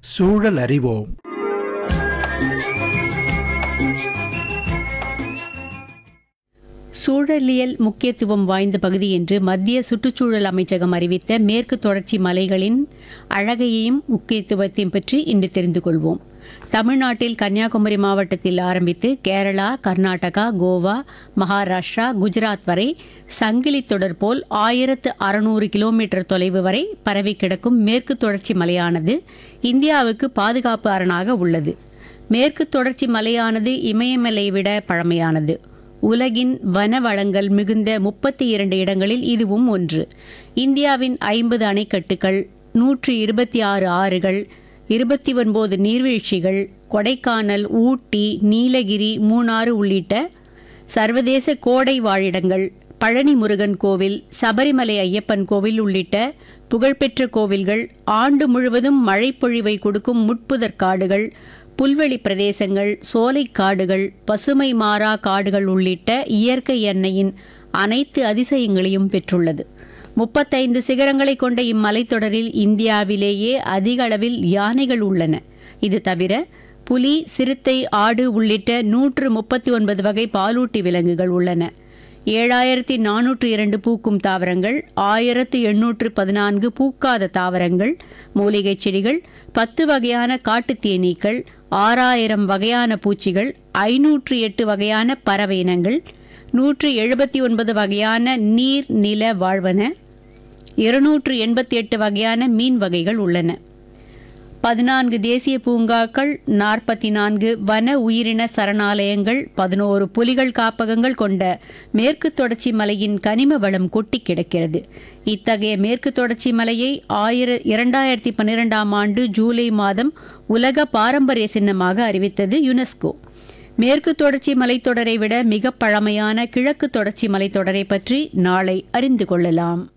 சூழல் அறிவோம் சூழலியல் முக்கியத்துவம் வாய்ந்த பகுதி என்று மத்திய சுற்றுச்சூழல் அமைச்சகம் அறிவித்த மேற்கு தொடர்ச்சி மலைகளின் அழகையும் முக்கியத்துவத்தையும் பற்றி இன்று தெரிந்து கொள்வோம் தமிழ்நாட்டில் கன்னியாகுமரி மாவட்டத்தில் ஆரம்பித்து கேரளா கர்நாடகா கோவா மகாராஷ்டிரா குஜராத் வரை சங்கிலி தொடர் போல் ஆயிரத்து அறுநூறு கிலோமீட்டர் தொலைவு வரை பரவி கிடக்கும் மேற்கு தொடர்ச்சி மலையானது இந்தியாவுக்கு பாதுகாப்பு அரணாக உள்ளது மேற்கு தொடர்ச்சி மலையானது இமயமலை விட பழமையானது உலகின் வன வளங்கள் மிகுந்த முப்பத்தி இரண்டு இடங்களில் இதுவும் ஒன்று இந்தியாவின் ஐம்பது அணைக்கட்டுகள் நூற்று இருபத்தி ஆறு ஆறுகள் இருபத்தி ஒன்பது நீர்வீழ்ச்சிகள் கொடைக்கானல் ஊட்டி நீலகிரி மூணாறு உள்ளிட்ட சர்வதேச கோடை வாழிடங்கள் பழனி முருகன் கோவில் சபரிமலை ஐயப்பன் கோவில் உள்ளிட்ட புகழ்பெற்ற கோவில்கள் ஆண்டு முழுவதும் மழைப்பொழிவை கொடுக்கும் முட்புதர் காடுகள் புல்வெளி பிரதேசங்கள் சோலைக் காடுகள் பசுமை மாறா காடுகள் உள்ளிட்ட இயற்கை எண்ணெயின் அனைத்து அதிசயங்களையும் பெற்றுள்ளது முப்பத்தைந்து சிகரங்களை கொண்ட இம்மலைத்தொடரில் இந்தியாவிலேயே அதிக அளவில் யானைகள் உள்ளன இது தவிர புலி சிறுத்தை ஆடு உள்ளிட்ட நூற்று முப்பத்தி ஒன்பது வகை பாலூட்டி விலங்குகள் உள்ளன ஏழாயிரத்தி நானூற்று இரண்டு பூக்கும் தாவரங்கள் ஆயிரத்து எண்ணூற்று பதினான்கு பூக்காத தாவரங்கள் மூலிகைச் செடிகள் பத்து வகையான காட்டுத் தேனீக்கள் ஆறாயிரம் வகையான பூச்சிகள் ஐநூற்று எட்டு வகையான பறவை இனங்கள் நூற்று எழுபத்தி ஒன்பது வகையான நீர் நில வாழ்வன இருநூற்று எண்பத்தி எட்டு வகையான மீன் வகைகள் உள்ளன பதினான்கு தேசிய பூங்காக்கள் நாற்பத்தி நான்கு வன உயிரின சரணாலயங்கள் பதினோரு புலிகள் காப்பகங்கள் கொண்ட மேற்கு தொடர்ச்சி மலையின் கனிம வளம் கொட்டி கிடக்கிறது இத்தகைய மேற்கு தொடர்ச்சி மலையை ஆயிர இரண்டாயிரத்தி பன்னிரெண்டாம் ஆண்டு ஜூலை மாதம் உலக பாரம்பரிய சின்னமாக அறிவித்தது யுனெஸ்கோ மேற்கு தொடர்ச்சி மலைத்தொடரை விட மிக பழமையான கிழக்கு தொடர்ச்சி மலைத்தொடரை பற்றி நாளை அறிந்து கொள்ளலாம்